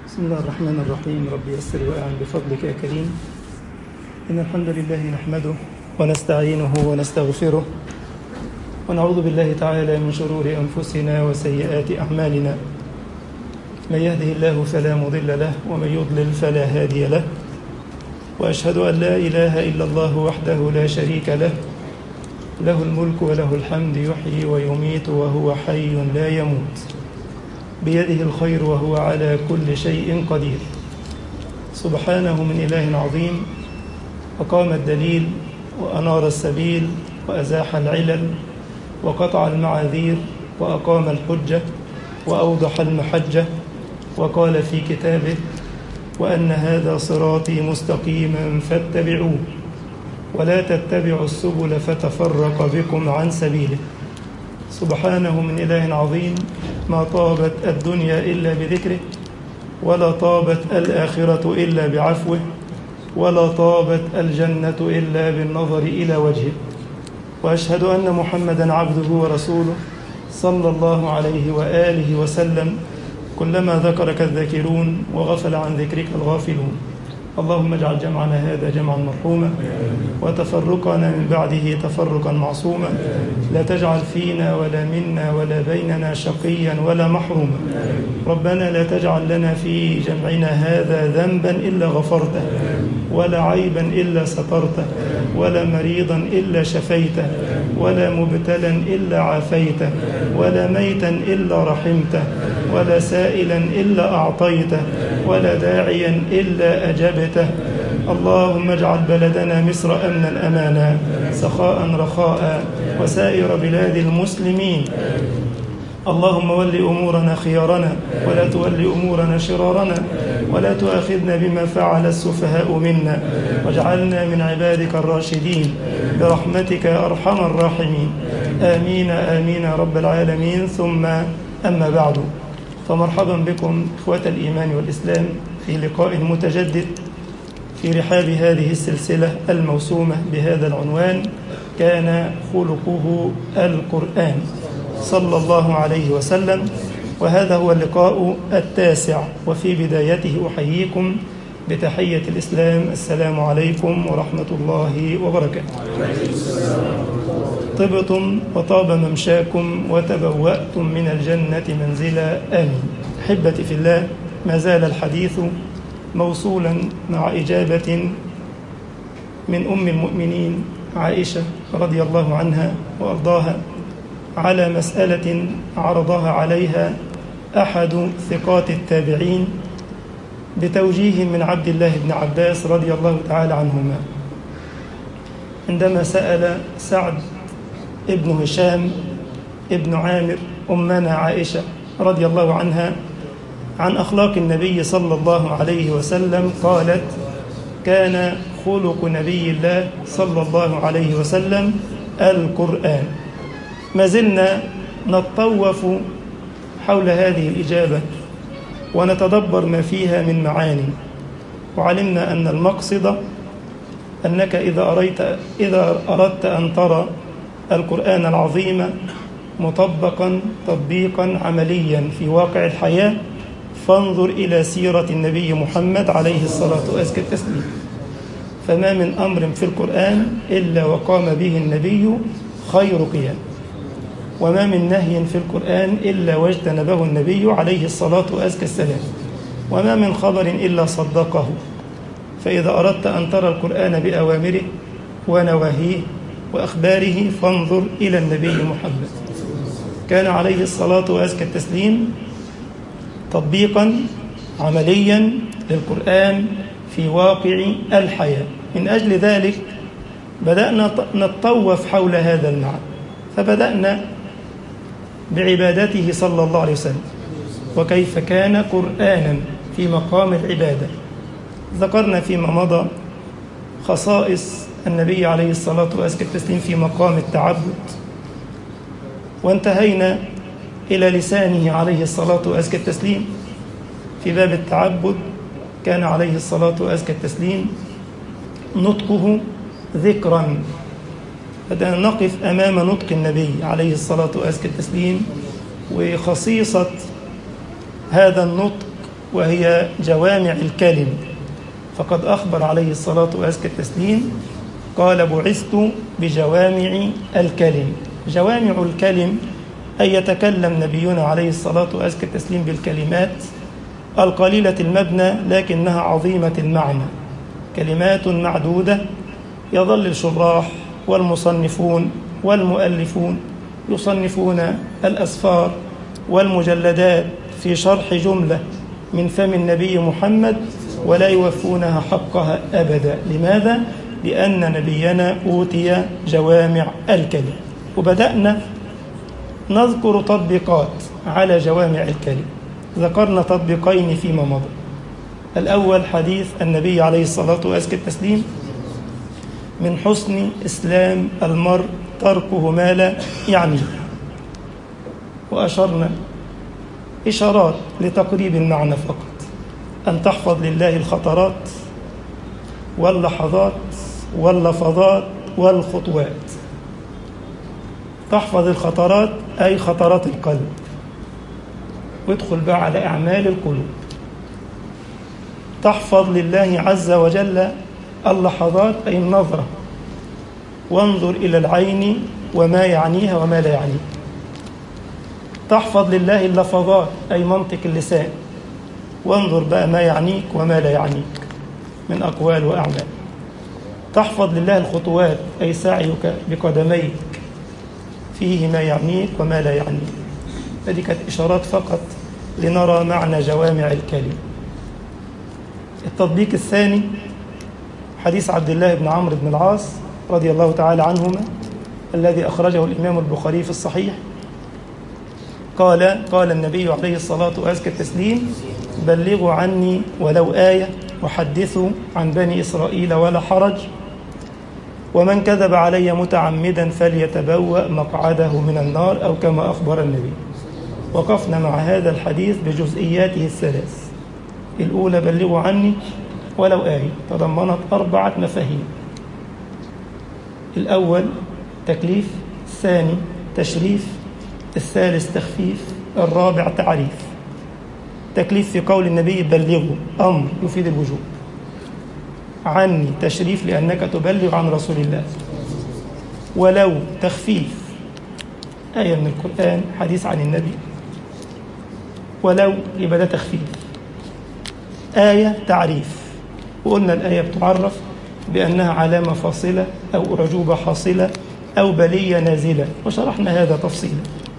بسم الله الرحمن الرحيم رب يسر وأعن بفضلك يا كريم إن الحمد لله نحمده ونستعينه ونستغفره ونعوذ بالله تعالى من شرور أنفسنا وسيئات أعمالنا من يهده الله فلا مضل له ومن يضلل فلا هادي له وأشهد أن لا إله إلا الله وحده لا شريك له له الملك وله الحمد يحيي ويميت وهو حي لا يموت بيده الخير وهو على كل شيء قدير سبحانه من إله عظيم أقام الدليل وأنار السبيل وأزاح العلل وقطع المعاذير وأقام الحجة وأوضح المحجة وقال في كتابه وأن هذا صراطي مستقيما فاتبعوه ولا تتبعوا السبل فتفرق بكم عن سبيله سبحانه من إله عظيم ما طابت الدنيا إلا بذكره ولا طابت الآخرة إلا بعفوه ولا طابت الجنة إلا بالنظر إلى وجهه وأشهد أن محمدا عبده ورسوله صلى الله عليه وآله وسلم كلما ذكرك الذاكرون وغفل عن ذكرك الغافلون اللهم اجعل جمعنا هذا جمعا مرحوما وتفرقنا من بعده تفرقا معصوما لا تجعل فينا ولا منا ولا بيننا شقيا ولا محروما ربنا لا تجعل لنا في جمعنا هذا ذنبا إلا غفرته ولا عيبا إلا سترته ولا مريضا إلا شفيته ولا مبتلا إلا عافيته ولا ميتا إلا رحمته ولا سائلا إلا أعطيته ولا داعيا إلا أجبته اللهم اجعل بلدنا مصر أمنا أمانا سخاء رخاء وسائر بلاد المسلمين اللهم ول أمورنا خيارنا ولا تول أمورنا شرارنا ولا تؤاخذنا بما فعل السفهاء منا واجعلنا من عبادك الراشدين برحمتك يا أرحم الراحمين آمين آمين يا رب العالمين ثم أما بعد فمرحبا بكم إخوة الإيمان والإسلام في لقاء متجدد في رحاب هذه السلسلة الموسومة بهذا العنوان كان خلقه القرآن صلى الله عليه وسلم وهذا هو اللقاء التاسع وفي بدايته أحييكم بتحية الإسلام السلام عليكم ورحمة الله وبركاته طبتم وطاب ممشاكم وتبوأتم من الجنة منزلا آمين أحبتي في الله ما زال الحديث موصولا مع إجابة من أم المؤمنين عائشة رضي الله عنها وأرضاها على مسألة عرضها عليها أحد ثقات التابعين بتوجيه من عبد الله بن عباس رضي الله تعالى عنهما عندما سأل سعد ابن هشام ابن عامر أمنا عائشة رضي الله عنها عن أخلاق النبي صلى الله عليه وسلم قالت كان خلق نبي الله صلى الله عليه وسلم القرآن ما زلنا نتطوف حول هذه الإجابة ونتدبر ما فيها من معاني وعلمنا أن المقصد أنك إذا أريت إذا أردت أن ترى القرآن العظيم مطبقا تطبيقا عمليا في واقع الحياة فانظر إلى سيرة النبي محمد عليه الصلاة وأزكى التسليم فما من أمر في القرآن إلا وقام به النبي خير قيام وما من نهي في القرآن إلا واجتنبه النبي عليه الصلاة وأزكى السلام وما من خبر إلا صدقه فإذا أردت أن ترى القرآن بأوامره ونواهيه وأخباره فانظر إلى النبي محمد كان عليه الصلاة وأزكى التسليم تطبيقا عمليا للقرآن في واقع الحياة من أجل ذلك بدأنا نتطوف حول هذا المعنى فبدأنا بعبادته صلى الله عليه وسلم وكيف كان قرآنا في مقام العبادة ذكرنا فيما مضى خصائص النبي عليه الصلاة والتسليم في مقام التعبد وانتهينا إلى لسانه عليه الصلاة وأزكى التسليم في باب التعبد كان عليه الصلاة وأزكى التسليم نطقه ذكرا بدأنا نقف أمام نطق النبي عليه الصلاة وأزكى التسليم وخصيصة هذا النطق وهي جوامع الكلم فقد أخبر عليه الصلاة وأزكى التسليم قال بعثت بجوامع الكلم جوامع الكلم أن يتكلم نبينا عليه الصلاة وأزكى التسليم بالكلمات القليلة المبنى لكنها عظيمة المعنى كلمات معدودة يظل الشراح والمصنفون والمؤلفون يصنفون الأسفار والمجلدات في شرح جملة من فم النبي محمد ولا يوفونها حقها أبدا لماذا؟ لأن نبينا أوتي جوامع الكلم وبدأنا نذكر تطبيقات على جوامع الكلم ذكرنا تطبيقين فيما مضى الأول حديث النبي عليه الصلاة وأزكى التسليم من حسن إسلام المرء تركه ما لا يعنيه وأشرنا إشارات لتقريب المعنى فقط أن تحفظ لله الخطرات واللحظات واللفظات والخطوات تحفظ الخطرات أي خطرات القلب وادخل بقى على أعمال القلوب تحفظ لله عز وجل اللحظات أي النظرة وانظر إلى العين وما يعنيها وما لا يعنيها تحفظ لله اللفظات أي منطق اللسان وانظر بقى ما يعنيك وما لا يعنيك من أقوال وأعمال تحفظ لله الخطوات أي سعيك بقدميك فيه ما يعنيك وما لا يعنيك هذه كانت إشارات فقط لنرى معنى جوامع الكلم التطبيق الثاني حديث عبد الله بن عمرو بن العاص رضي الله تعالى عنهما الذي أخرجه الإمام البخاري في الصحيح قال قال النبي عليه الصلاة وأزكى التسليم بلغوا عني ولو آية وحدثوا عن بني إسرائيل ولا حرج ومن كذب علي متعمدا فليتبوأ مقعده من النار أو كما أخبر النبي وقفنا مع هذا الحديث بجزئياته الثلاث الأولى بلغوا عني ولو آية تضمنت أربعة مفاهيم الأول تكليف الثاني تشريف الثالث تخفيف الرابع تعريف تكليف في قول النبي بلغوا أمر يفيد الوجوب عني تشريف لأنك تبلغ عن رسول الله ولو تخفيف آية من القرآن حديث عن النبي ولو يبقى ده تخفيف آية تعريف وقلنا الآية بتعرف بأنها علامة فاصلة أو أعجوبة حاصلة أو بلية نازلة وشرحنا هذا تفصيلا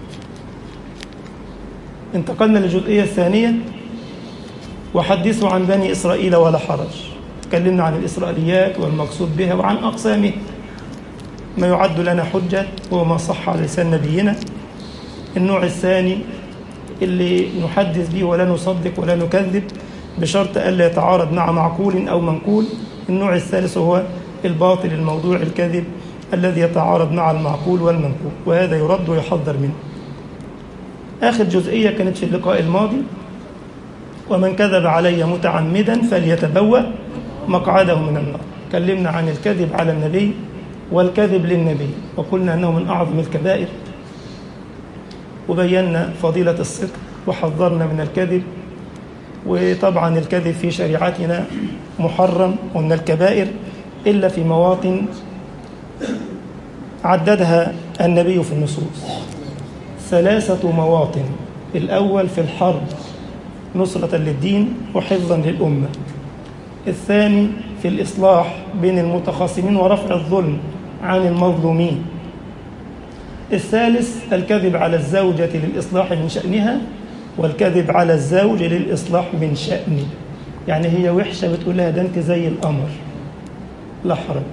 انتقلنا للجزئية الثانية وحدثوا عن بني إسرائيل ولا حرج تكلمنا عن الإسرائيليات والمقصود بها وعن أقسامها ما يعد لنا حجة هو ما صح على لسان نبينا النوع الثاني اللي نحدث به ولا نصدق ولا نكذب بشرط ألا يتعارض مع معقول أو منقول النوع الثالث هو الباطل الموضوع الكذب الذي يتعارض مع المعقول والمنقول وهذا يرد ويحذر منه آخر جزئية كانت في اللقاء الماضي ومن كذب علي متعمدا فليتبوأ مقعده من النار كلمنا عن الكذب على النبي والكذب للنبي وقلنا أنه من أعظم الكبائر وبينا فضيلة الصدق وحذرنا من الكذب وطبعا الكذب في شريعتنا محرم ومن الكبائر إلا في مواطن عددها النبي في النصوص ثلاثة مواطن الأول في الحرب نصرة للدين وحفظا للأمة الثاني في الإصلاح بين المتخاصمين ورفع الظلم عن المظلومين الثالث الكذب على الزوجة للإصلاح من شأنها والكذب على الزوج للإصلاح من شأنه يعني هي وحشة بتقول لها ده أنت زي القمر لا حرج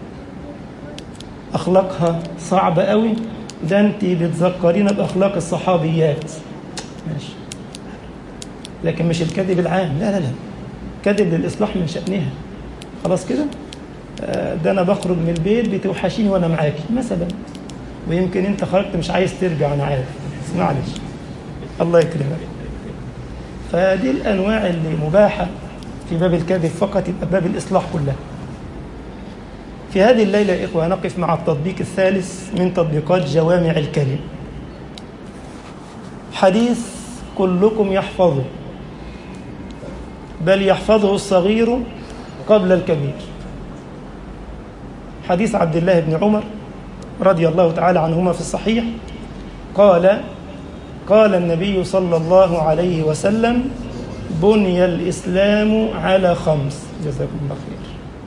أخلاقها صعبة قوي ده أنت بتذكرينا بأخلاق الصحابيات ماشي لكن مش الكذب العام لا لا لا كذب للإصلاح من شأنها خلاص كده ده أنا بخرج من البيت بتوحشيني وأنا معاكي مثلا ويمكن أنت خرجت مش عايز ترجع أنا عارف بس معلش الله يكرمك فدي الأنواع اللي مباحة في باب الكذب فقط يبقى باب الإصلاح كلها في هذه الليلة يا إخوة نقف مع التطبيق الثالث من تطبيقات جوامع الكلم حديث كلكم يحفظه بل يحفظه الصغير قبل الكبير حديث عبد الله بن عمر رضي الله تعالى عنهما في الصحيح قال قال النبي صلى الله عليه وسلم بني الإسلام على خمس جزاكم الله خير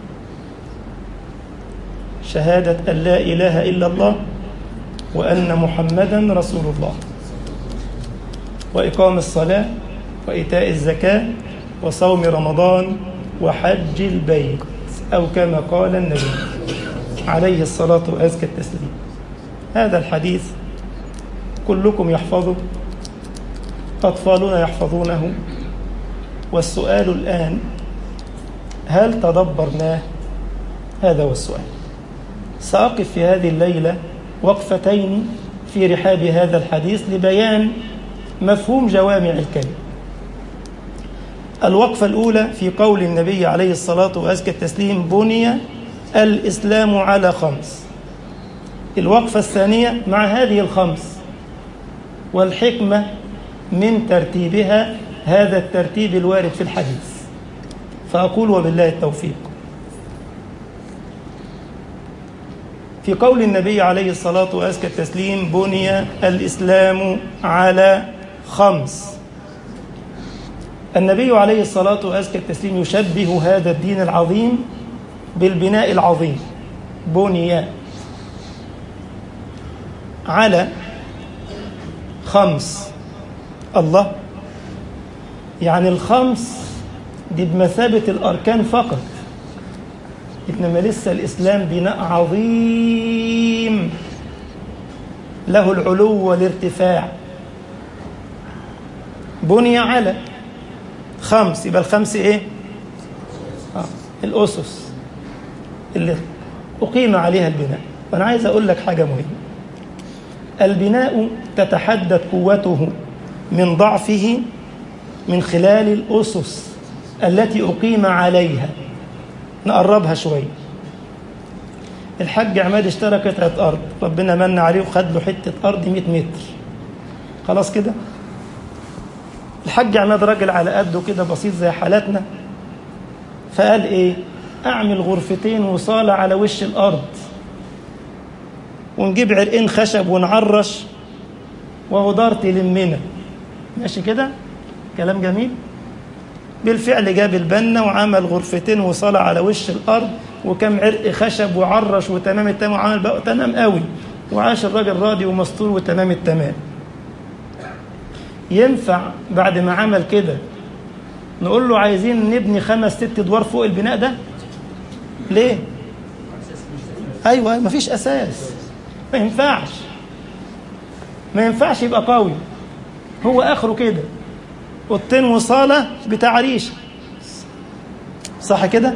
شهادة أن لا إله إلا الله وأن محمدا رسول الله وإقام الصلاة وإيتاء الزكاة وصوم رمضان وحج البيت أو كما قال النبي عليه الصلاة وأزكى التسليم هذا الحديث كلكم يحفظه أطفالنا يحفظونه والسؤال الآن هل تدبرناه هذا هو السؤال سأقف في هذه الليلة وقفتين في رحاب هذا الحديث لبيان مفهوم جوامع الكلم الوقفة الأولى في قول النبي عليه الصلاة وأزكى التسليم بني الإسلام على خمس الوقفة الثانية مع هذه الخمس والحكمة من ترتيبها هذا الترتيب الوارد في الحديث فأقول وبالله التوفيق في قول النبي عليه الصلاة وأزكى التسليم بني الإسلام على خمس النبي عليه الصلاة وأزكى التسليم يشبه هذا الدين العظيم بالبناء العظيم بني على خمس الله يعني الخمس دي بمثابة الأركان فقط إنما لسه الإسلام بناء عظيم له العلو والارتفاع بني على خمس يبقى الخمس إيه؟ آه. الأسس اللي أقيم عليها البناء وأنا عايز أقول لك حاجة مهمة البناء تتحدد قوته من ضعفه من خلال الأسس التي أقيم عليها نقربها شوية الحاج عماد اشترى قطعة أرض ربنا من عليه وخد له حتة أرض 100 متر خلاص كده الحاج عماد راجل على قده كده بسيط زي حالاتنا فقال ايه اعمل غرفتين وصالة على وش الارض ونجيب عرقين خشب ونعرش وهو دار تلمنا ماشي كده كلام جميل بالفعل جاب البنا وعمل غرفتين وصالة على وش الارض وكم عرق خشب وعرش وتمام التمام وعمل بقى تمام قوي وعاش الراجل راضي ومستور وتمام التمام ينفع بعد ما عمل كده نقول له عايزين نبني خمس ست ادوار فوق البناء ده ليه ايوه مفيش اساس ما ينفعش ما ينفعش يبقى قوي هو اخره كده اوضتين وصاله بتاع ريشه صح كده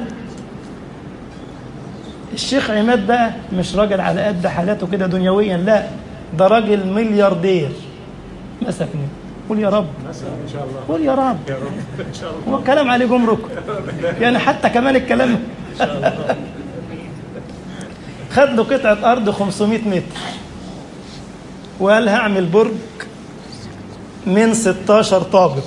الشيخ عماد بقى مش راجل على قد حالاته كده دنيويا لا ده راجل ملياردير مسكني قول يا رب ان شاء الله قول يا رب يا رب ان شاء الله هو الكلام عليه جمرك يعني حتى كمان الكلام خد له قطعة أرض 500 متر وقال هعمل برج من 16 طابق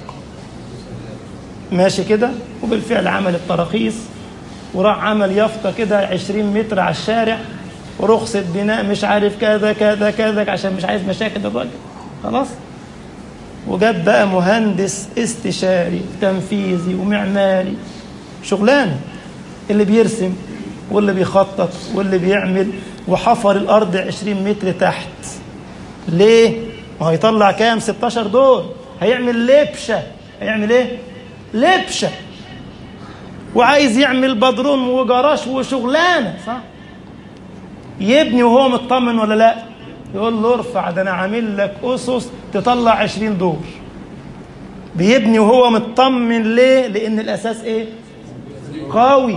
ماشي كده وبالفعل عمل التراخيص وراح عمل يافطة كده 20 متر على الشارع ورخصة بناء مش عارف كذا كذا كذا عشان مش عايز مشاكل الراجل خلاص وجاب بقى مهندس استشاري تنفيذي ومعماري شغلانه اللي بيرسم واللي بيخطط واللي بيعمل وحفر الارض 20 متر تحت ليه؟ ما هيطلع كام 16 دور هيعمل لبشه هيعمل ايه؟ لبشه وعايز يعمل بدروم وجراش وشغلانه صح؟ يبني وهو مطمن ولا لا؟ يقول له ارفع ده انا عامل لك اسس تطلع 20 دور بيبني وهو مطمن ليه لان الاساس ايه قوي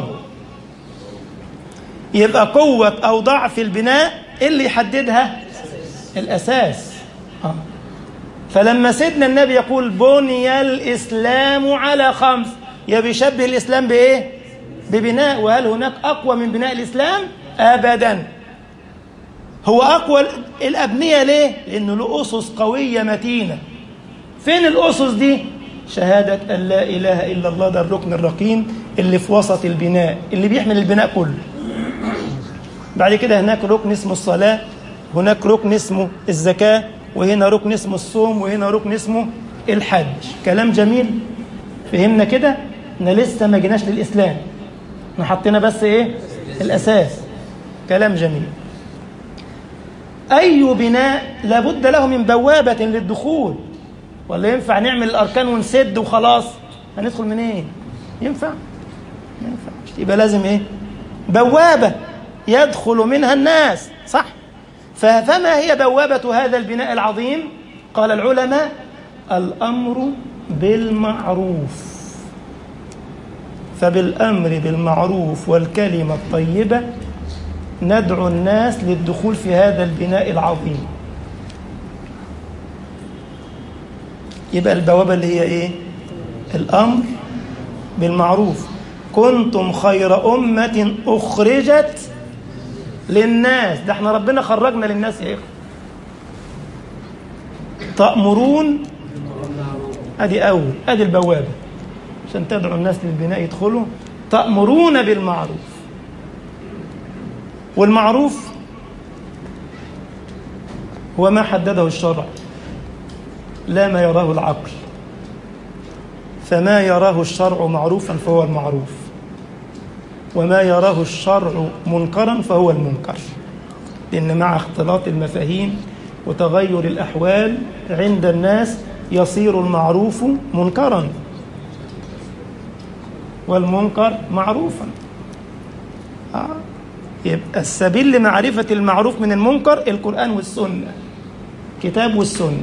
يبقى قوة أو ضعف البناء إيه اللي يحددها الأساس آه. فلما سيدنا النبي يقول بني الإسلام على خمس يا بيشبه الإسلام بإيه ببناء وهل هناك أقوى من بناء الإسلام أبدا هو أقوى الأبنية ليه لأنه له أسس قوية متينة فين الأسس دي شهادة أن لا إله إلا الله ده الركن الرقيم اللي في وسط البناء اللي بيحمل البناء كله بعد كده هناك ركن اسمه الصلاة هناك ركن اسمه الزكاة وهنا ركن اسمه الصوم وهنا ركن اسمه الحج كلام جميل فهمنا كده احنا لسه ما جيناش للإسلام احنا حطينا بس ايه الأساس كلام جميل أي بناء لابد له من بوابة للدخول ولا ينفع نعمل الأركان ونسد وخلاص هندخل منين إيه؟ ينفع ما ينفعش يبقى لازم ايه بوابة يدخل منها الناس صح فما هي بوابة هذا البناء العظيم قال العلماء الأمر بالمعروف فبالأمر بالمعروف والكلمة الطيبة ندعو الناس للدخول في هذا البناء العظيم يبقى البوابة اللي هي إيه الأمر بالمعروف كنتم خير أمة أخرجت للناس ده احنا ربنا خرجنا للناس يا إخوة تأمرون أدي أول أدي البوابة عشان تدعو الناس للبناء يدخلوا تأمرون بالمعروف والمعروف هو ما حدده الشرع لا ما يراه العقل فما يراه الشرع معروفا فهو المعروف وما يراه الشرع منكرا فهو المنكر لأن مع اختلاط المفاهيم وتغير الأحوال عند الناس يصير المعروف منكرا والمنكر معروفا آه. يبقى السبيل لمعرفة المعروف من المنكر القرآن والسنة كتاب والسنة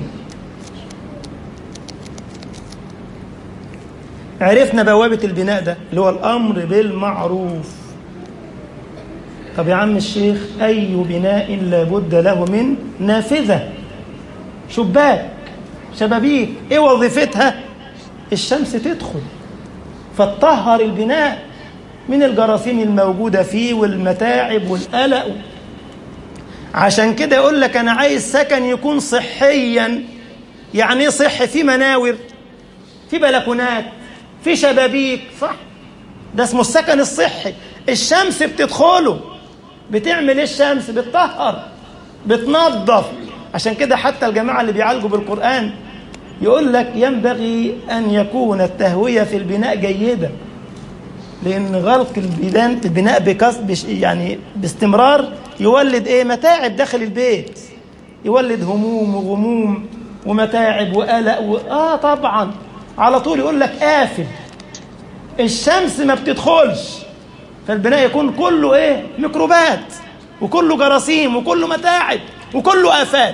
عرفنا بوابة البناء ده اللي هو الأمر بالمعروف طب يا عم الشيخ أي بناء لابد له من نافذة شباك شبابيك إيه وظيفتها الشمس تدخل فتطهر البناء من الجراثيم الموجودة فيه والمتاعب والقلق عشان كده يقول لك أنا عايز سكن يكون صحيا يعني ايه صحي في مناور في بلكونات في شبابيك صح ده اسمه السكن الصحي الشمس بتدخله بتعمل ايه الشمس بتطهر بتنظف عشان كده حتى الجماعة اللي بيعالجوا بالقرآن يقول لك ينبغي أن يكون التهوية في البناء جيدة لأن غلق البناء البناء بكس يعني باستمرار يولد إيه متاعب داخل البيت يولد هموم وغموم ومتاعب وقلق و... آه طبعا على طول يقول لك قافل الشمس ما بتدخلش فالبناء يكون كله ايه ميكروبات وكله جراثيم وكله متاعب وكله آفات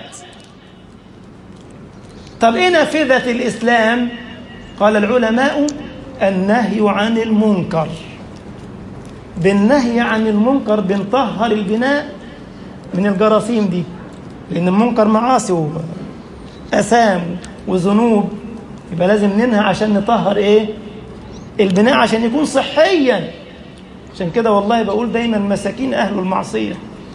طب ايه نافذة الإسلام قال العلماء النهي عن المنكر بالنهي عن المنكر بنطهر البناء من الجراثيم دي لأن المنكر معاصي وأثام وذنوب يبقى لازم ننهى عشان نطهر ايه البناء عشان يكون صحيا عشان كده والله بقول دايما مساكين أهل المعصية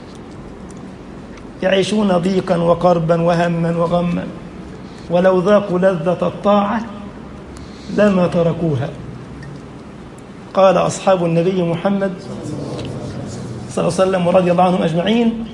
يعيشون ضيقا وقربا وهما وغما ولو ذاقوا لذة الطاعة لما تركوها قال أصحاب النبي محمد صلى الله عليه وسلم ورضي الله عنهم أجمعين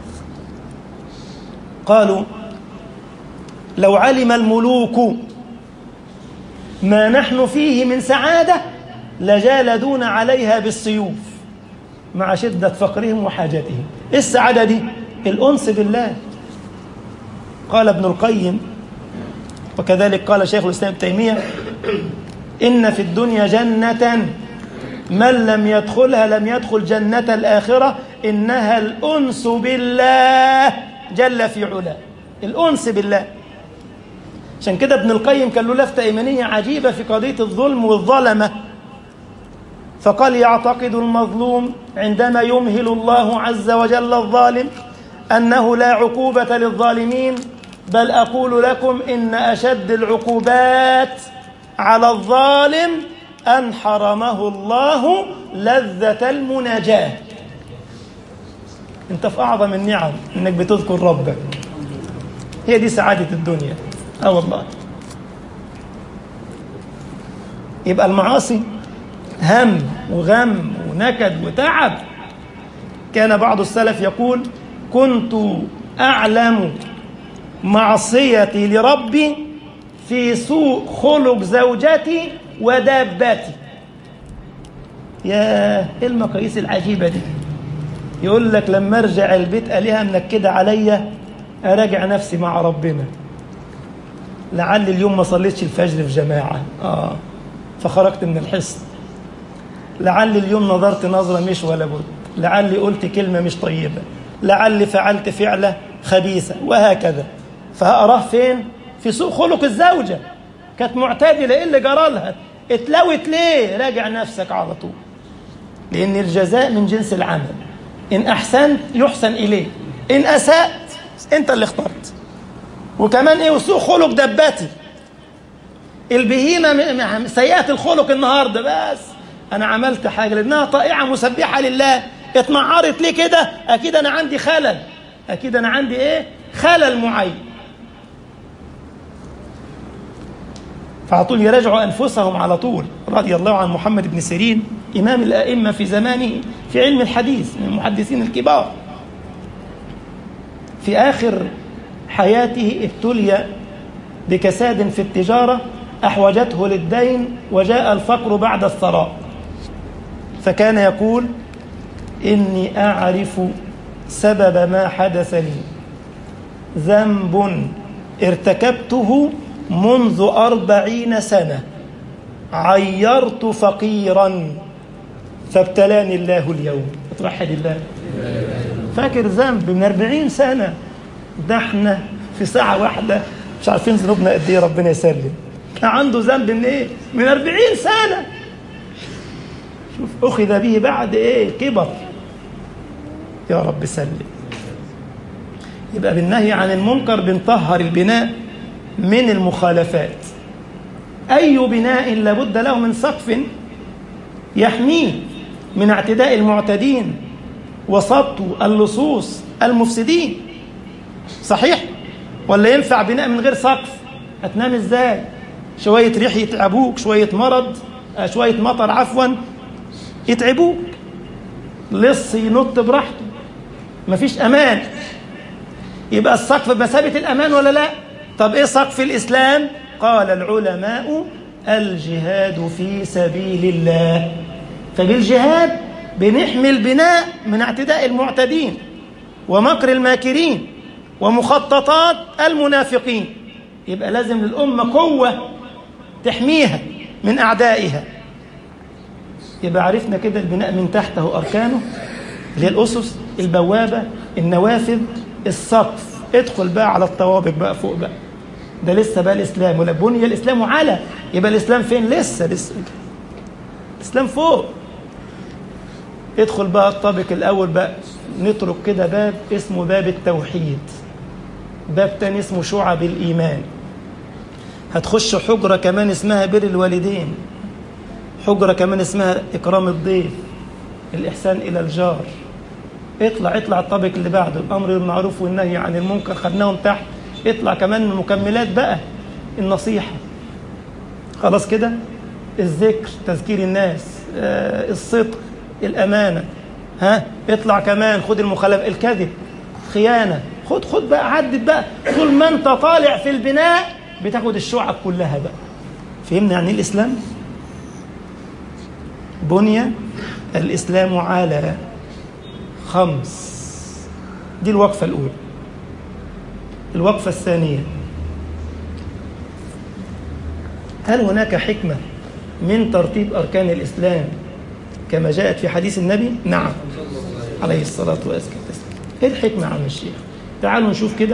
قالوا لو علم الملوك ما نحن فيه من سعادة لجالدون عليها بالسيوف مع شدة فقرهم وحاجتهم إيه السعادة دي الأنس بالله قال ابن القيم وكذلك قال شيخ الإسلام ابن تيمية إن في الدنيا جنة من لم يدخلها لم يدخل جنة الآخرة إنها الأنس بالله جل في علاه الأنس بالله عشان كده ابن القيم كان له لفتة إيمانية عجيبة في قضية الظلم والظلمة فقال يعتقد المظلوم عندما يمهل الله عز وجل الظالم أنه لا عقوبة للظالمين بل أقول لكم إن أشد العقوبات على الظالم أن حرمه الله لذة المناجاة أنت في أعظم النعم إنك بتذكر ربك هي دي سعادة الدنيا اه والله يبقى المعاصي هم وغم ونكد وتعب كان بعض السلف يقول كنت أعلم معصيتي لربي في سوء خلق زوجتي ودابتي يا ايه المقاييس العجيبة دي يقول لك لما ارجع البيت الاقيها منكدة عليا اراجع نفسي مع ربنا لعل اليوم ما صليتش الفجر في جماعة اه فخرجت من الحصن لعل اليوم نظرت نظرة مش ولا بد لعلي قلت كلمة مش طيبة لعلي فعلت فعلة خبيثة وهكذا فأراه فين في سوء خلق الزوجة كانت معتدلة إيه اللي جرى لها اتلوت ليه راجع نفسك على طول لأن الجزاء من جنس العمل إن أحسنت يحسن إليه إن أسأت أنت اللي اخترت وكمان إيه وسوء خلق دباتي البهيمة سيئة الخلق النهاردة بس أنا عملت حاجة لأنها طائعة مسبحة لله اتمعرت ليه كده أكيد أنا عندي خلل أكيد أنا عندي إيه خلل معين فعلى طول يراجعوا أنفسهم على طول رضي الله عن محمد بن سيرين إمام الأئمة في زمانه في علم الحديث من المحدثين الكبار في آخر حياته ابتلي بكساد في التجارة أحوجته للدين وجاء الفقر بعد الثراء فكان يقول إني أعرف سبب ما حدث لي ذنب ارتكبته منذ أربعين سنة عيرت فقيرا فابتلاني الله اليوم اتوحد الله فاكر ذنب من أربعين سنة ده احنا في ساعة واحدة مش عارفين ذنوبنا قد ايه ربنا يسلم عنده ذنب من ايه من أربعين سنة شوف أخذ به بعد ايه كبر يا رب سلم يبقى بالنهي عن المنكر بنطهر البناء من المخالفات أي بناء لابد له من سقف يحميه من اعتداء المعتدين وسطو اللصوص المفسدين صحيح ولا ينفع بناء من غير سقف هتنام ازاي شوية ريح يتعبوك شوية مرض شوية مطر عفوا يتعبوك لص ينط براحته مفيش امان يبقى السقف بمثابة الامان ولا لا طب ايه سقف الاسلام قال العلماء الجهاد في سبيل الله فبالجهاد بنحمي البناء من اعتداء المعتدين ومكر الماكرين ومخططات المنافقين يبقى لازم للأمة قوة تحميها من أعدائها يبقى عرفنا كده البناء من تحته أركانه اللي هي الأسس البوابة النوافذ السقف ادخل بقى على الطوابق بقى فوق بقى ده لسه بقى الإسلام ولا بني الإسلام على يبقى الإسلام فين لسه لسه الإسلام فوق ادخل بقى الطابق الأول بقى نترك كده باب اسمه باب التوحيد باب تاني اسمه شعب الإيمان هتخش حجرة كمان اسمها بر الوالدين حجرة كمان اسمها إكرام الضيف الإحسان إلى الجار اطلع اطلع الطابق اللي بعده الأمر بالمعروف والنهي عن المنكر خدناهم تحت اطلع كمان من المكملات بقى النصيحة خلاص كده الذكر تذكير الناس آه الصدق الأمانة ها اطلع كمان خد المخالفة الكذب خيانة خد خد بقى عدد بقى طول ما انت طالع في البناء بتاخد الشعب كلها بقى فهمنا يعني الإسلام بني الإسلام على خمس دي الوقفة الأولى الوقفة الثانية هل هناك حكمة من ترتيب أركان الإسلام كما جاءت في حديث النبي نعم عليه الصلاة والسلام إيه الحكمة عم الشيخ تعالوا نشوف كده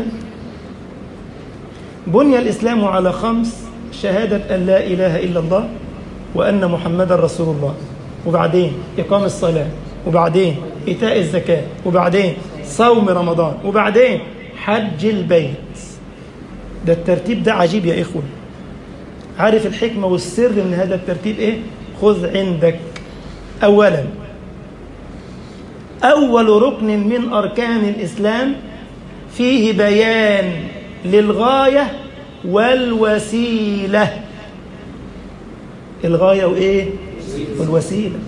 بني الإسلام على خمس شهادة أن لا إله إلا الله وأن محمدا رسول الله وبعدين إقام الصلاة وبعدين إيتاء الزكاة وبعدين صوم رمضان وبعدين حج البيت ده الترتيب ده عجيب يا إخوة عارف الحكمة والسر من هذا الترتيب إيه خذ عندك أولا أول ركن من أركان الإسلام فيه بيان للغاية والوسيلة الغاية وإيه والوسيلة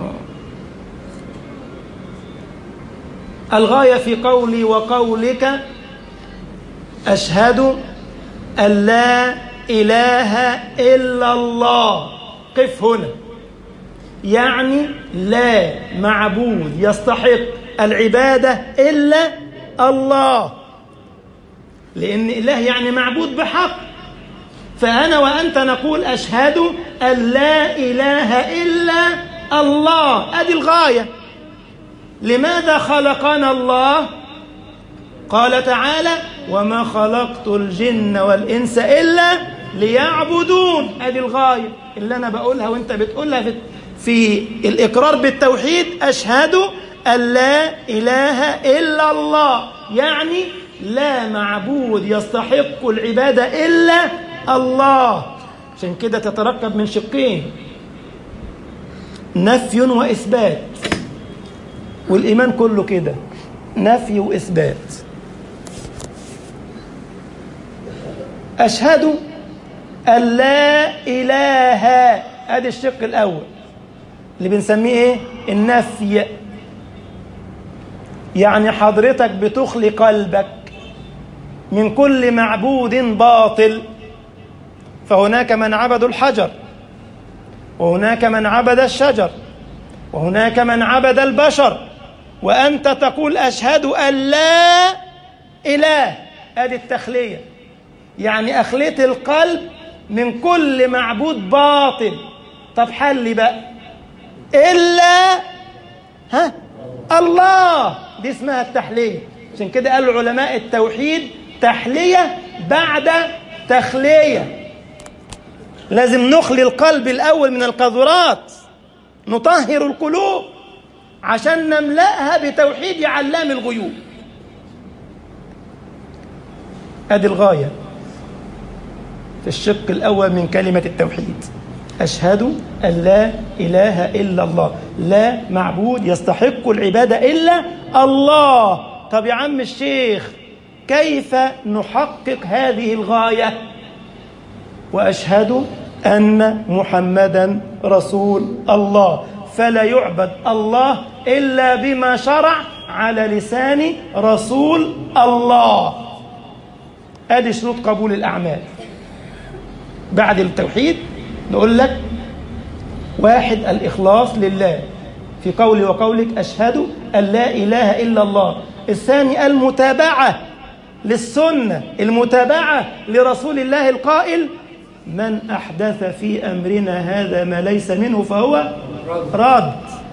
الغاية في قولي وقولك أشهد أن لا إله إلا الله قف هنا يعني لا معبود يستحق العبادة إلا الله لأن إله يعني معبود بحق فأنا وأنت نقول أشهد أن لا إله إلا الله أدي الغاية لماذا خلقنا الله قال تعالى وما خلقت الجن والإنس إلا ليعبدون أدي الغاية اللي أنا بقولها وأنت بتقولها في, في الإقرار بالتوحيد أشهد أن لا إله إلا الله يعني لا معبود يستحق العبادة إلا الله عشان كده تتركب من شقين نفي وإثبات والإيمان كله كده نفي وإثبات أشهد أن لا إله هذا الشق الأول اللي بنسميه إيه؟ النفي يعني حضرتك بتخلي قلبك من كل معبود باطل فهناك من عبدوا الحجر وهناك من عبد الشجر وهناك من عبد البشر وأنت تقول أشهد أن لا إله هذه التخلية يعني أخليت القلب من كل معبود باطل طب حل بقى إلا ها الله دي اسمها التحلية عشان كده قالوا علماء التوحيد تحلية بعد تخلية لازم نخلي القلب الأول من القذرات نطهر القلوب عشان نملأها بتوحيد علام الغيوب ادي الغاية في الشق الأول من كلمة التوحيد أشهد أن لا إله إلا الله لا معبود يستحق العبادة إلا الله طب يا عم الشيخ كيف نحقق هذه الغاية وأشهد أن محمدا رسول الله فلا يعبد الله إلا بما شرع على لسان رسول الله هذه شروط قبول الأعمال بعد التوحيد نقول لك واحد الإخلاص لله في قولي وقولك أشهد أن لا إله إلا الله الثاني المتابعة للسنة المتابعة لرسول الله القائل من أحدث في أمرنا هذا ما ليس منه فهو رد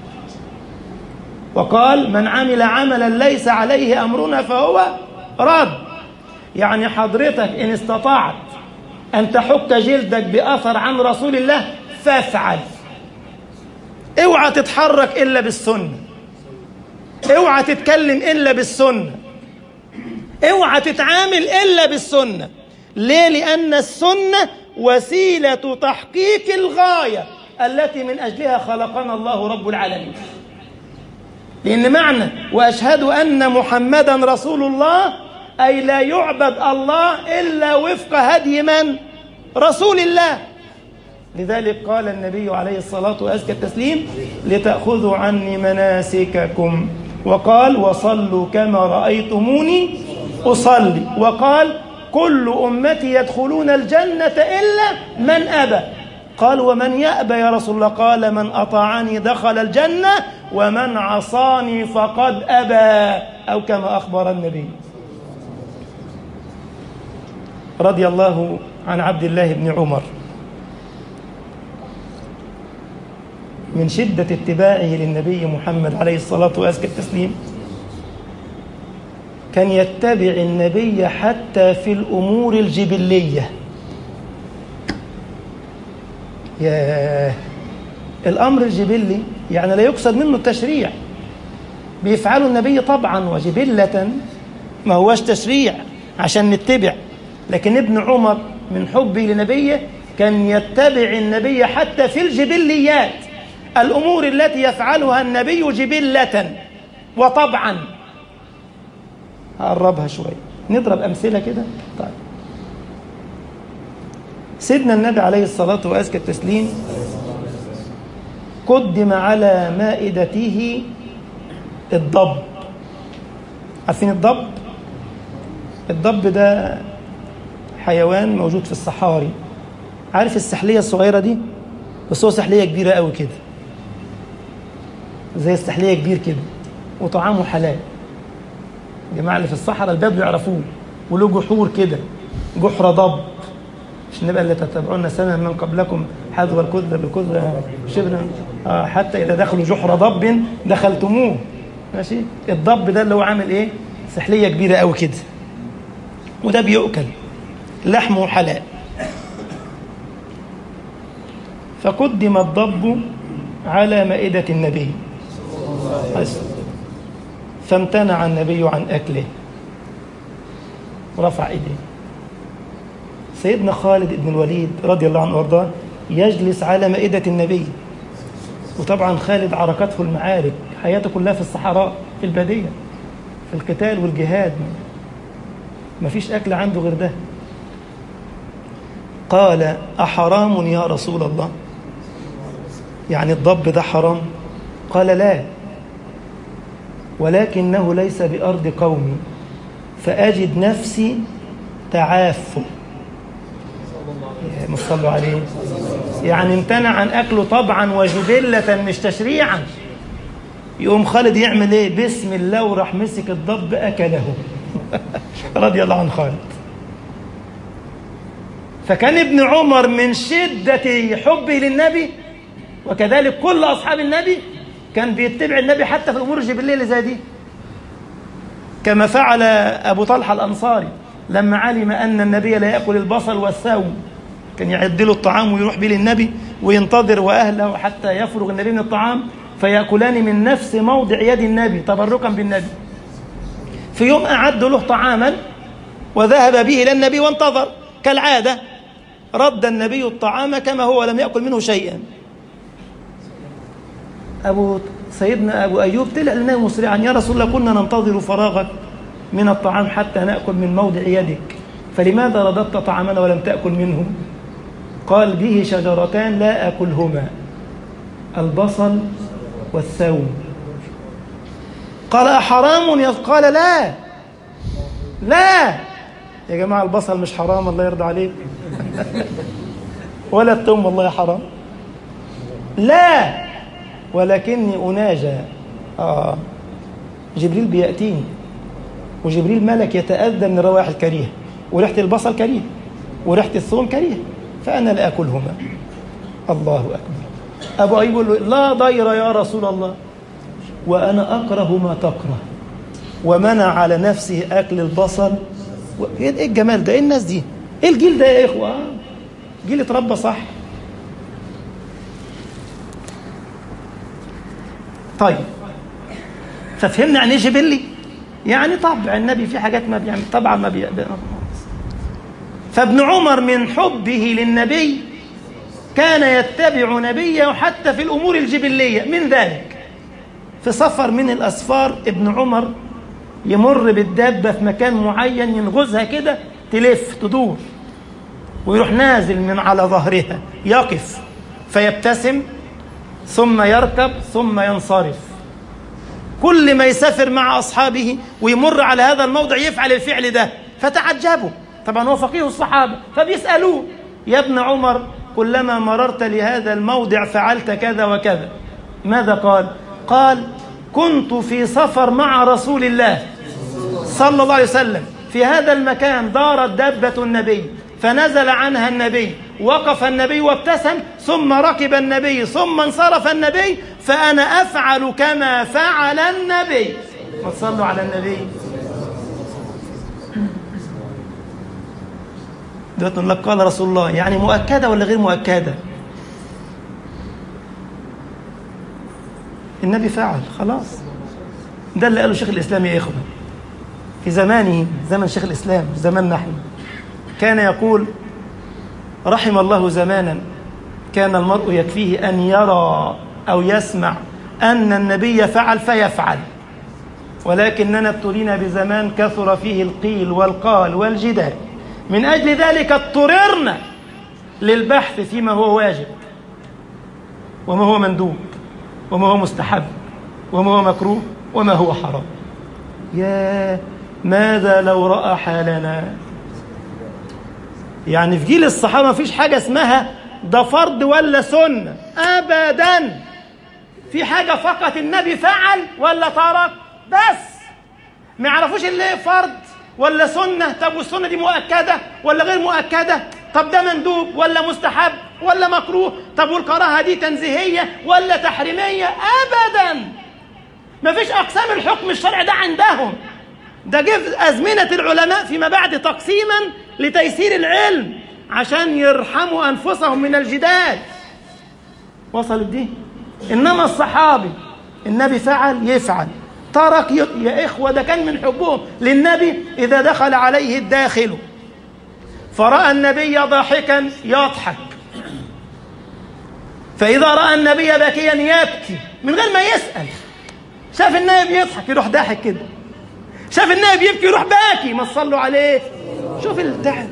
وقال من عمل عملا ليس عليه أمرنا فهو رد يعني حضرتك إن استطعت أن تحك جلدك بأثر عن رسول الله فافعل اوعى تتحرك إلا بالسنة اوعى تتكلم إلا بالسنة اوعى تتعامل إلا بالسنة ليه لأن السنة وسيلة تحقيق الغاية التي من أجلها خلقنا الله رب العالمين لأن معنى وأشهد أن محمدا رسول الله أي لا يعبد الله إلا وفق هدي من؟ رسول الله لذلك قال النبي عليه الصلاة وأزكى التسليم لتأخذوا عني مناسككم وقال وصلوا كما رأيتموني أصلي وقال كل أمتي يدخلون الجنة إلا من أبى قال ومن يأبى يا رسول الله قال من أطاعني دخل الجنة ومن عصاني فقد أبى أو كما أخبر النبي رضي الله عن عبد الله بن عمر من شدة اتباعه للنبي محمد عليه الصلاة وأزكى التسليم كان يتبع النبي حتى في الأمور الجبلية يا الأمر الجبلي يعني لا يقصد منه التشريع بيفعله النبي طبعا وجبلة ما هوش تشريع عشان نتبع لكن ابن عمر من حبه لنبيه كان يتبع النبي حتى في الجبليات الأمور التي يفعلها النبي جبلة وطبعا هقربها شوية نضرب أمثلة كده طيب سيدنا النبي عليه الصلاة وأزكى التسليم قدم على مائدته الضب عارفين الضب؟ الضب ده حيوان موجود في الصحاري عارف السحلية الصغيرة دي؟ بس هو سحلية كبيرة قوي كده زي السحلية كبير كده وطعامه حلال الجماعة اللي في الصحراء الباب يعرفوه وله جحور كده جحر ضب مش نبقى اللي تتبعون سنة من قبلكم حذو الكذب بالكذب شبرا آه حتى إذا دخلوا جحر ضب دخلتموه ماشي الضب ده اللي هو عامل إيه سحلية كبيرة قوي كده وده بيؤكل لحمه حلال فقدم الضب على مائدة النبي فامتنع النبي عن أكله ورفع إيديه سيدنا خالد بن الوليد رضي الله عنه وارضاه يجلس على مائدة النبي وطبعا خالد عركته المعارك حياته كلها في الصحراء في البادية في القتال والجهاد ما فيش أكل عنده غير ده قال أحرام يا رسول الله يعني الضب ده حرام قال لا ولكنه ليس بأرض قومي فأجد نفسي تعاف ما صلوا عليه يعني امتنع عن أكله طبعا وجبلة مش تشريعا يقوم خالد يعمل ايه بسم الله وراح مسك الضب أكله رضي الله عن خالد فكان ابن عمر من شدة حبه للنبي وكذلك كل أصحاب النبي كان بيتبع النبي حتى في الأمور الجبلية اللي زي دي كما فعل أبو طلحة الأنصاري لما علم أن النبي لا يأكل البصل والثوم كان يعد له الطعام ويروح به للنبي وينتظر وأهله حتى يفرغ النبي من الطعام فيأكلان من نفس موضع يد النبي تبركا بالنبي في يوم أعد له طعاما وذهب به إلى النبي وانتظر كالعادة رد النبي الطعام كما هو لم يأكل منه شيئا أبو سيدنا أبو أيوب طلع لنا مسرعا يا رسول الله كنا ننتظر فراغك من الطعام حتى نأكل من موضع يدك فلماذا رددت طعامنا ولم تأكل منه قال به شجرتان لا أكلهما البصل والثوم قال أحرام قال لا لا يا جماعة البصل مش حرام الله يرضى عليك ولا الثوم والله حرام لا ولكني أناجى آه جبريل بيأتيني وجبريل ملك يتأذى من الروائح الكريهة وريحة البصل كريه وريحة الثوم كريه فأنا لا أكلهما الله أكبر أبو أيوب يقول له لا ضير يا رسول الله وأنا أكره ما تكره ومنع على نفسه أكل البصل إيه الجمال ده إيه الناس دي إيه الجيل ده يا إخوة جيل اتربى صح طيب ففهمنا يعني ايه جبلي يعني طبع النبي في حاجات ما بيعمل طبعا ما بيعمل فابن عمر من حبه للنبي كان يتبع نبيه حتى في الأمور الجبلية من ذلك في سفر من الأسفار ابن عمر يمر بالدابة في مكان معين ينغزها كده تلف تدور ويروح نازل من على ظهرها يقف فيبتسم ثم يركب ثم ينصرف كل ما يسافر مع أصحابه ويمر على هذا الموضع يفعل الفعل ده فتعجبوا طبعا هو فقيه الصحابة فبيسألوه يا ابن عمر كلما مررت لهذا الموضع فعلت كذا وكذا ماذا قال قال كنت في سفر مع رسول الله صلى الله عليه وسلم في هذا المكان دارت دابة النبي فنزل عنها النبي وقف النبي وابتسم ثم ركب النبي ثم انصرف النبي فأنا أفعل كما فعل النبي وصلوا على النبي دلوقتي نقول لك قال رسول الله يعني مؤكدة ولا غير مؤكدة النبي فعل خلاص ده اللي قاله شيخ الإسلام يا إخوة في زمانه زمن شيخ الإسلام زمان نحن كان يقول رحم الله زمانا كان المرء يكفيه أن يرى أو يسمع أن النبي فعل فيفعل ولكننا ابتلينا بزمان كثر فيه القيل والقال والجدال من أجل ذلك اضطررنا للبحث فيما هو واجب وما هو مندوب وما هو مستحب وما هو مكروه وما هو حرام يا ماذا لو رأى حالنا يعني في جيل الصحابة ما فيش حاجة اسمها ده فرض ولا سنة أبدا في حاجة فقط النبي فعل ولا ترك بس ما يعرفوش اللي فرض ولا سنة طب والسنة دي مؤكدة ولا غير مؤكدة طب ده مندوب ولا مستحب ولا مكروه طب والكراهة دي تنزيهية ولا تحريمية أبدا ما فيش أقسام الحكم الشرعي ده عندهم ده جه في أزمنة العلماء فيما بعد تقسيما لتيسير العلم عشان يرحموا أنفسهم من الجدال وصلت دي إنما الصحابي النبي فعل يفعل ترك يا إخوة ده كان من حبهم للنبي إذا دخل عليه الداخل فرأى النبي ضاحكا يضحك فإذا رأى النبي باكيا يبكي من غير ما يسأل شاف النبي يضحك يروح ضاحك كده شاف النبي يبكي يروح باكي ما تصلوا عليه شوف التعب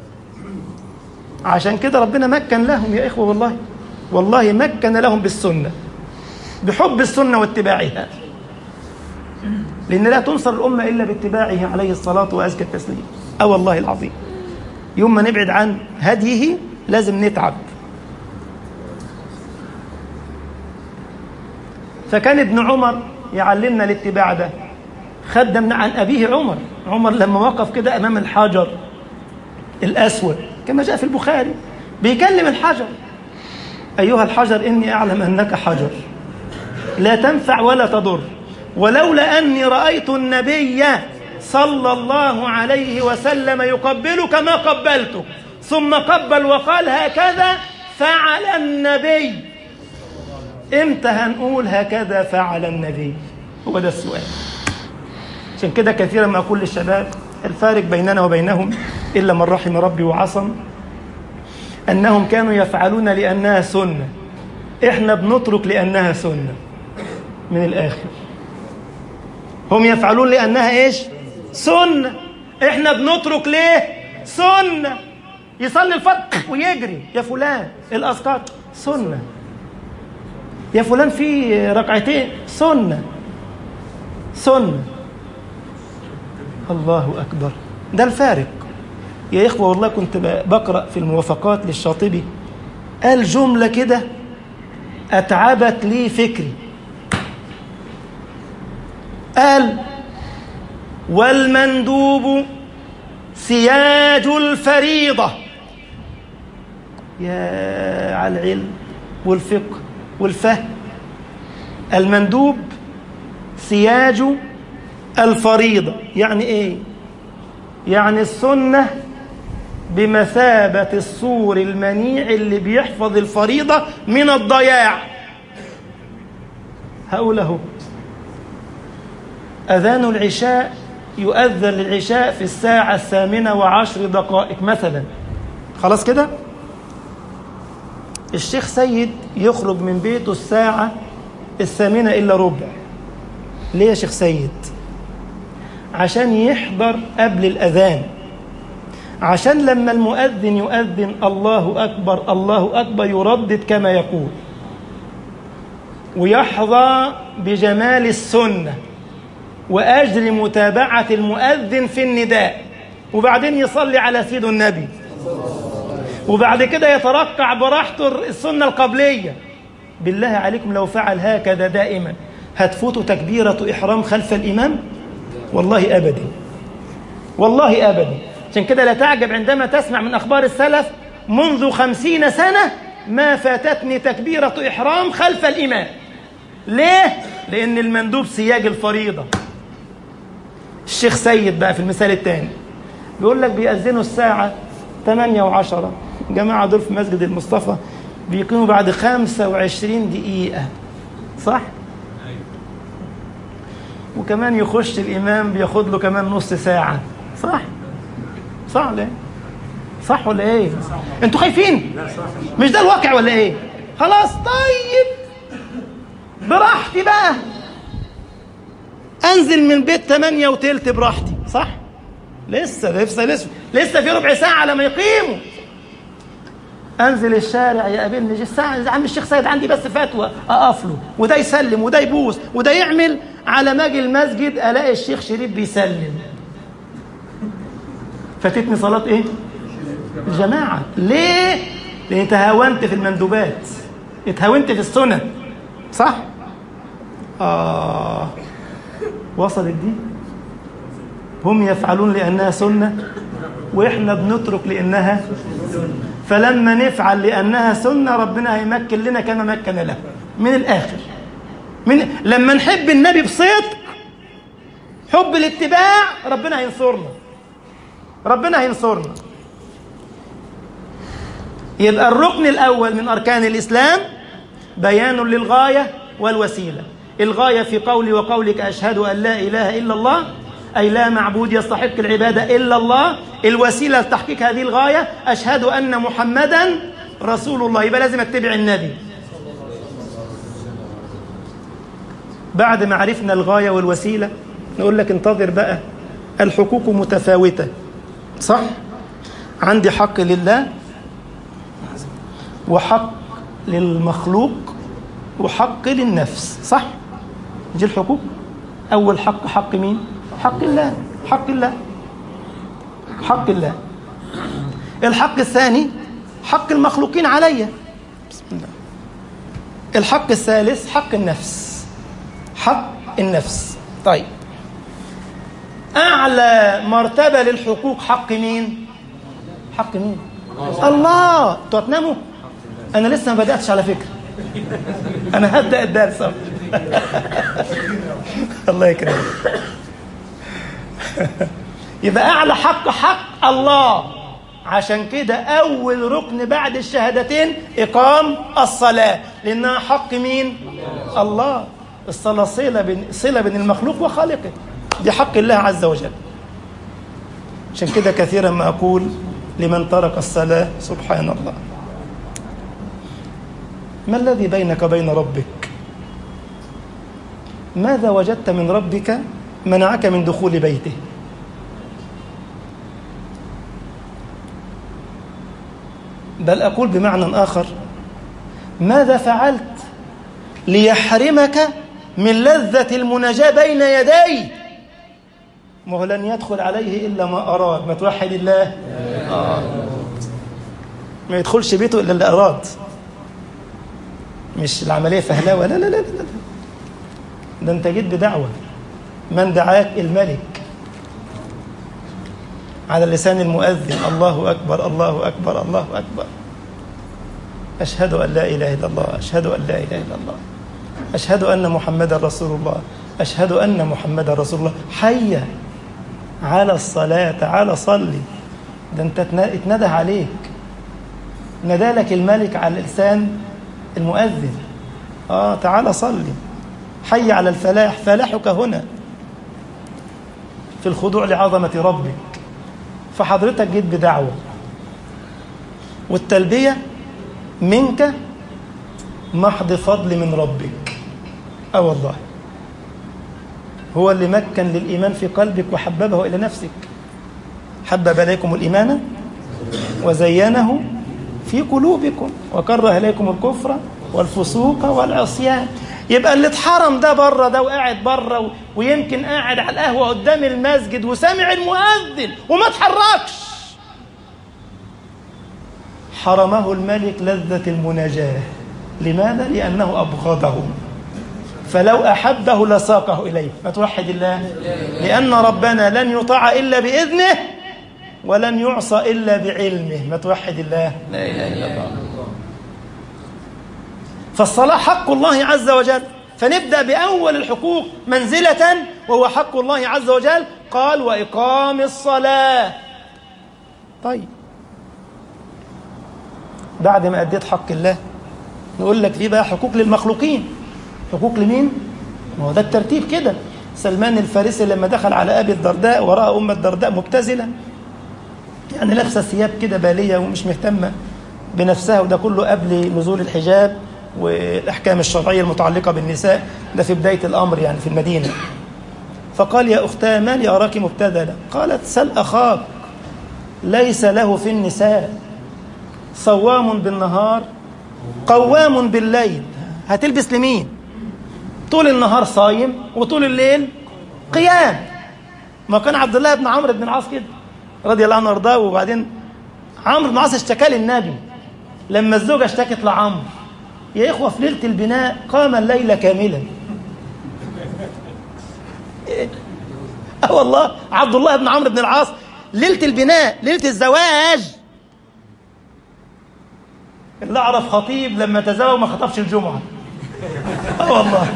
عشان كده ربنا مكن لهم يا إخوة والله والله مكن لهم بالسنة بحب السنة واتباعها لأن لا تنصر الأمة إلا باتباعه عليه الصلاة وأزكى التسليم أو والله العظيم يوم ما نبعد عن هديه لازم نتعب فكان ابن عمر يعلمنا الاتباع ده خد من عن أبيه عمر عمر لما وقف كده أمام الحجر الأسود كما جاء في البخاري بيكلم الحجر أيها الحجر إني أعلم أنك حجر لا تنفع ولا تضر ولولا أني رأيت النبي صلى الله عليه وسلم يقبلك ما قبلتك ثم قبل وقال هكذا فعل النبي امتى هنقول هكذا فعل النبي هو ده السؤال عشان كده كثيرا ما أقول للشباب الفارق بيننا وبينهم إلا من رحم ربي وعصم أنهم كانوا يفعلون لأنها سنة إحنا بنترك لأنها سنة من الآخر هم يفعلون لأنها إيش سنة إحنا بنترك ليه سنة يصلي الفرق ويجري يا فلان الأذكار سنة يا فلان في ركعتين سنة سنة الله أكبر ده الفارق يا إخوة والله كنت بقرأ في الموافقات للشاطبي قال جملة كده أتعبت لي فكري قال والمندوب سياج الفريضة يا على العلم والفقه والفهم المندوب سياج الفريضة يعني ايه يعني السنة بمثابة السور المنيع اللي بيحفظ الفريضة من الضياع هقول اهو أذان العشاء يؤذن للعشاء في الساعة الثامنة وعشر دقائق مثلا خلاص كده الشيخ سيد يخرج من بيته الساعة الثامنة إلا ربع ليه يا شيخ سيد عشان يحضر قبل الأذان عشان لما المؤذن يؤذن الله أكبر الله أكبر يردد كما يقول ويحظى بجمال السنة وأجر متابعة المؤذن في النداء وبعدين يصلي على سيد النبي وبعد كده يترقع براحته السنة القبلية بالله عليكم لو فعل هكذا دائما هتفوت تكبيرة إحرام خلف الإمام والله أبدا والله أبدا عشان كده لا تعجب عندما تسمع من أخبار السلف منذ خمسين سنة ما فاتتني تكبيرة إحرام خلف الإمام ليه؟ لأن المندوب سياج الفريضة الشيخ سيد بقى في المثال الثاني بيقول لك بيأذنوا الساعة 8 و10 جماعة دول في مسجد المصطفى بيقيموا بعد 25 دقيقة صح؟ وكمان يخش الإمام بياخد له كمان نص ساعة صح؟ صح ولا إيه؟ صح ولا إيه؟ أنتوا خايفين؟ مش ده الواقع ولا إيه؟ خلاص طيب براحتي بقى انزل من بيت 8 وتلت براحتي صح لسه لسه لسه لسه في ربع ساعه على ما يقيموا انزل الشارع يقابلني الساعه يا عم الشيخ سيد عندي بس فتوى اقف له وده يسلم وده يبوس وده يعمل على ما اجي المسجد الاقي الشيخ شريف بيسلم فاتتني صلاه ايه الجماعه ليه لان تهاونت في المندوبات اتهاونت في السنن صح اه وصلت دي هم يفعلون لانها سنه واحنا بنترك لانها فلما نفعل لانها سنه ربنا هيمكن لنا كما مكن له من الاخر من لما نحب النبي بصدق حب الاتباع ربنا هينصرنا ربنا هينصرنا يبقى الركن الاول من اركان الاسلام بيان للغايه والوسيله الغايه في قولي وقولك اشهد ان لا اله الا الله أي لا معبود يستحق العبادة إلا الله الوسيلة لتحقيق هذه الغاية أشهد أن محمدا رسول الله يبقى لازم اتبع النبي بعد ما عرفنا الغاية والوسيلة نقول لك انتظر بقى الحقوق متفاوتة صح؟ عندي حق لله وحق للمخلوق وحق للنفس صح؟ دي الحقوق أول حق حق مين؟ حق الله حق الله حق الله الحق الثاني حق المخلوقين علي بسم الله الحق الثالث حق النفس حق النفس طيب أعلى مرتبة للحقوق حق مين؟ حق مين؟ الله انتوا هتناموا؟ أنا لسه ما بدأتش على فكرة أنا هبدأ الدرس الله يكرمك يبقى أعلى حق حق الله عشان كده أول ركن بعد الشهادتين إقام الصلاة لأنها حق مين؟ الله الصلاة صلة بين صلة بين المخلوق وخالقه دي حق الله عز وجل عشان كده كثيرا ما أقول لمن ترك الصلاة سبحان الله ما الذي بينك وبين ربك ماذا وجدت من ربك منعك من دخول بيته بل أقول بمعنى آخر ماذا فعلت ليحرمك من لذة المناجاة بين يديه ما هو لن يدخل عليه إلا ما أراد ما توحد الله آه. ما يدخلش بيته إلا اللي أراد مش العملية فهلاوة لا لا لا لا ده أنت جيت بدعوة من دعاك الملك على لسان المؤذن الله أكبر الله أكبر الله أكبر أشهد أن لا إله إلا الله أشهد أن لا إله إلا الله أشهد أن محمدا رسول الله أشهد أن محمدا رسول الله حي على الصلاة تعالى صلي ده أنت اتنده عليك ندالك الملك على لسان المؤذن آه تعالى صلي حي على الفلاح فلاحك هنا في الخضوع لعظمة ربك فحضرتك جيت بدعوة والتلبية منك محض فضل من ربك اه والله هو اللي مكن للإيمان في قلبك وحببه إلى نفسك حبب إليكم الإيمان وزينه في قلوبكم وكره إليكم الكفر والفسوق والعصيان يبقى اللي اتحرم ده بره ده وقاعد بره ويمكن قاعد على القهوه قدام المسجد وسامع المؤذن وما اتحركش حرمه الملك لذة المناجاة لماذا؟ لأنه أبغضه فلو أحبه لساقه إليه ما توحد الله لأن ربنا لن يطاع إلا بإذنه ولن يعصى إلا بعلمه ما توحد الله لا إله إلا الله فالصلاة حق الله عز وجل فنبدأ بأول الحقوق منزلة وهو حق الله عز وجل قال وإقام الصلاة طيب بعد ما أديت حق الله نقول لك في بقى حقوق للمخلوقين حقوق لمين؟ ما هو ده الترتيب كده سلمان الفارسي لما دخل على أبي الدرداء ورأى أم الدرداء مبتذلة يعني لابسة ثياب كده بالية ومش مهتمة بنفسها وده كله قبل نزول الحجاب والأحكام الشرعية المتعلقة بالنساء ده في بداية الأمر يعني في المدينة فقال يا أختاه ما لي أراك مبتذلة قالت سل أخاك ليس له في النساء صوام بالنهار قوام بالليل هتلبس لمين طول النهار صايم وطول الليل قيام ما كان عبد الله بن عمرو بن العاص كده رضي الله عنه وارضاه وبعدين عمرو بن العاص اشتكى للنبي لما الزوجة اشتكت لعمرو يا إخوة في ليلة البناء قام الليل كاملا اه والله عبد الله بن عمرو بن العاص ليلة البناء ليلة الزواج اللي أعرف خطيب لما تزوج ما خطبش الجمعة اه والله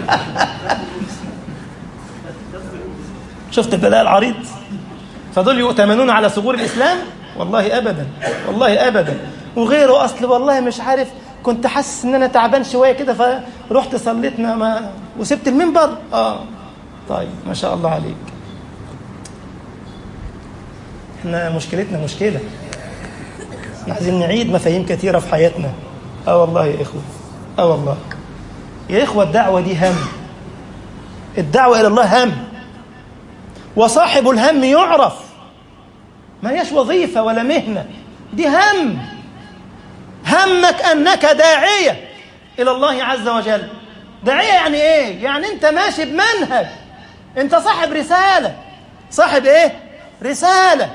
شفت البلاء العريض فدول يؤتمنون على ثغور الإسلام والله أبدا والله أبدا وغيره أصل والله مش عارف كنت حاسس ان انا تعبان شويه كده فرحت صليت ما, ما وسبت المنبر اه طيب ما شاء الله عليك احنا مشكلتنا مشكله احنا عايزين نعيد مفاهيم كثيره في حياتنا اه والله يا اخوه اه والله يا اخوه الدعوه دي هم الدعوه الى الله هم وصاحب الهم يعرف ما هيش وظيفه ولا مهنه دي هم همك أنك داعية إلى الله عز وجل داعية يعني إيه؟ يعني أنت ماشي بمنهج أنت صاحب رسالة صاحب إيه؟ رسالة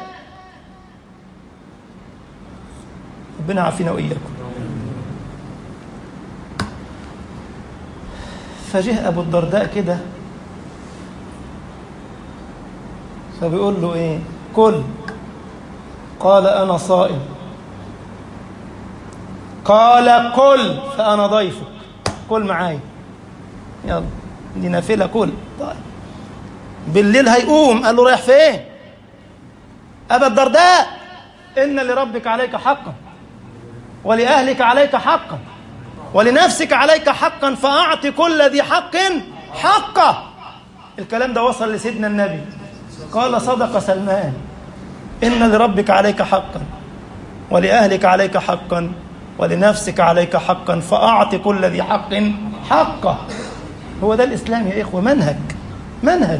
ربنا عافينا وإياكم فجه أبو الدرداء كده فبيقول له إيه؟ كل قال أنا صائم قال كل فأنا ضيفك كل معايا يلا دي نافلة كل طيب بالليل هيقوم قال له رايح فين أبا الدرداء إن لربك عليك حقا ولأهلك عليك حقا ولنفسك عليك حقا فأعط كل ذي حق حقه الكلام ده وصل لسيدنا النبي قال صدق سلمان إن لربك عليك حقا ولأهلك عليك حقا ولنفسك عليك حقا فأعط كل ذي حق حقه هو ده الإسلام يا إخوة منهج منهج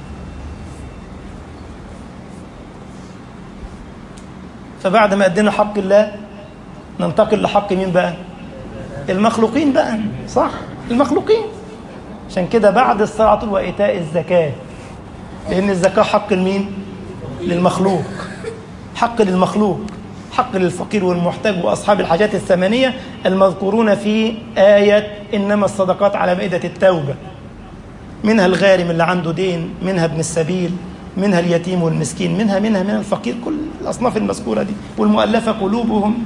فبعد ما أدينا حق الله ننتقل لحق مين بقى المخلوقين بقى صح المخلوقين عشان كده بعد الصلاة وإيتاء الزكاة لأن الزكاة حق المين للمخلوق حق للمخلوق حق للفقير والمحتاج وأصحاب الحاجات الثمانية المذكورون في آية إنما الصدقات على مائدة التوبة منها الغارم اللي عنده دين منها ابن السبيل منها اليتيم والمسكين منها منها من الفقير كل الأصناف المذكورة دي والمؤلفة قلوبهم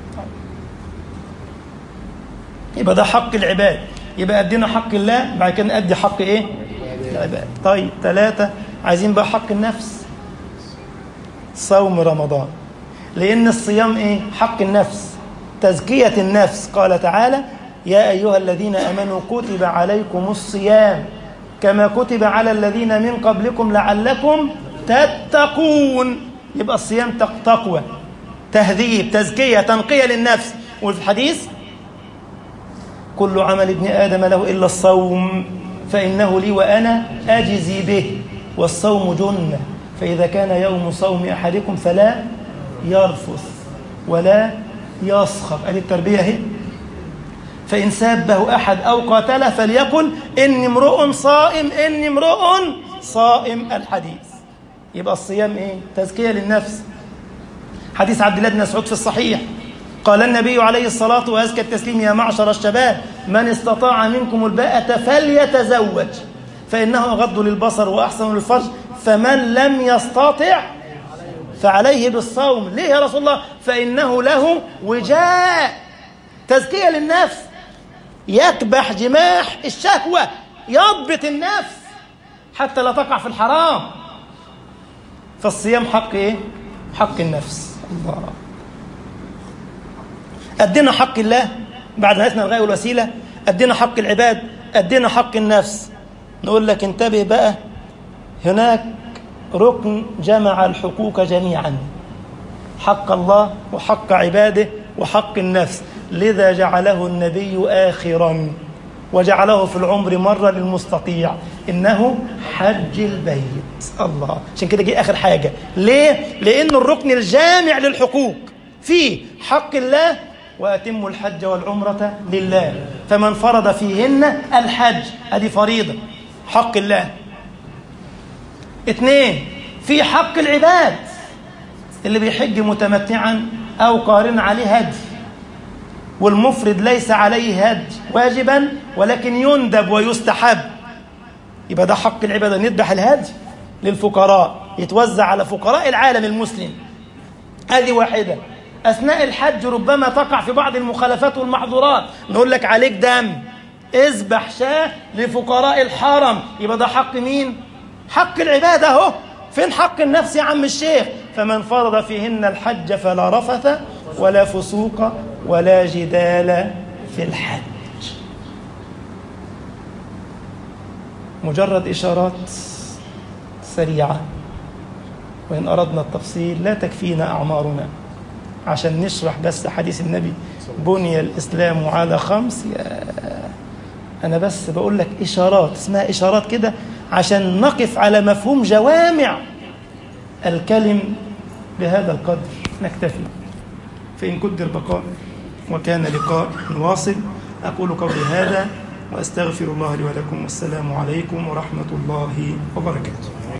يبقى ده حق العباد يبقى أدينا حق الله بعد كده نأدي حق إيه؟ العباد طيب ثلاثة عايزين بقى حق النفس صوم رمضان لأن الصيام إيه؟ حق النفس تزكية النفس قال تعالى يا أيها الذين آمنوا كتب عليكم الصيام كما كتب على الذين من قبلكم لعلكم تتقون يبقى الصيام تقوى تهذيب تزكية تنقية للنفس وفي الحديث كل عمل ابن آدم له إلا الصوم فإنه لي وأنا أجزي به والصوم جنة فإذا كان يوم صوم أحدكم فلا يرفث ولا يصخب أدي التربية اهي فإن سابه أحد أو قاتله فليقل إني امرؤ صائم إني امرؤ صائم الحديث يبقى الصيام إيه؟ تزكية للنفس حديث عبد الله بن مسعود في الصحيح قال النبي عليه الصلاة وأزكى التسليم يا معشر الشباب من استطاع منكم الباءة فليتزوج فإنه أغض للبصر وأحسن للفرج فمن لم يستطع فعليه بالصوم ليه يا رسول الله فإنه له وجاء تزكية للنفس يكبح جماح الشهوة يضبط النفس حتى لا تقع في الحرام فالصيام حق ايه حق النفس الله أدينا حق الله بعد ما عرفنا الغاية والوسيلة أدينا حق العباد أدينا حق النفس نقول لك انتبه بقى هناك ركن جمع الحقوق جميعا حق الله وحق عباده وحق النفس لذا جعله النبي آخرا وجعله في العمر مرة للمستطيع إنه حج البيت الله عشان كده جه آخر حاجة ليه؟ لأن الركن الجامع للحقوق في حق الله وأتموا الحج والعمرة لله فمن فرض فيهن الحج هذه فريضة حق الله اثنين في حق العباد اللي بيحج متمتعا أو قارن عليه هدي والمفرد ليس عليه هدي واجبا ولكن يندب ويستحب يبقى ده حق العبادة نذبح الهدي للفقراء يتوزع على فقراء العالم المسلم هذه واحدة أثناء الحج ربما تقع في بعض المخالفات والمحظورات نقول لك عليك دم اذبح شاه لفقراء الحرم يبقى ده حق مين؟ حق العبادة اهو فين حق النفس يا عم الشيخ فمن فرض فيهن الحج فلا رفث ولا فسوق ولا جدال في الحج مجرد إشارات سريعة وإن أردنا التفصيل لا تكفينا أعمارنا عشان نشرح بس حديث النبي بني الإسلام على خمس يا أنا بس بقول لك إشارات اسمها إشارات كده عشان نقف على مفهوم جوامع الكلم بهذا القدر نكتفي فإن قدر بقاء وكان لقاء واصل أقول قولي هذا وأستغفر الله لي ولكم والسلام عليكم ورحمة الله وبركاته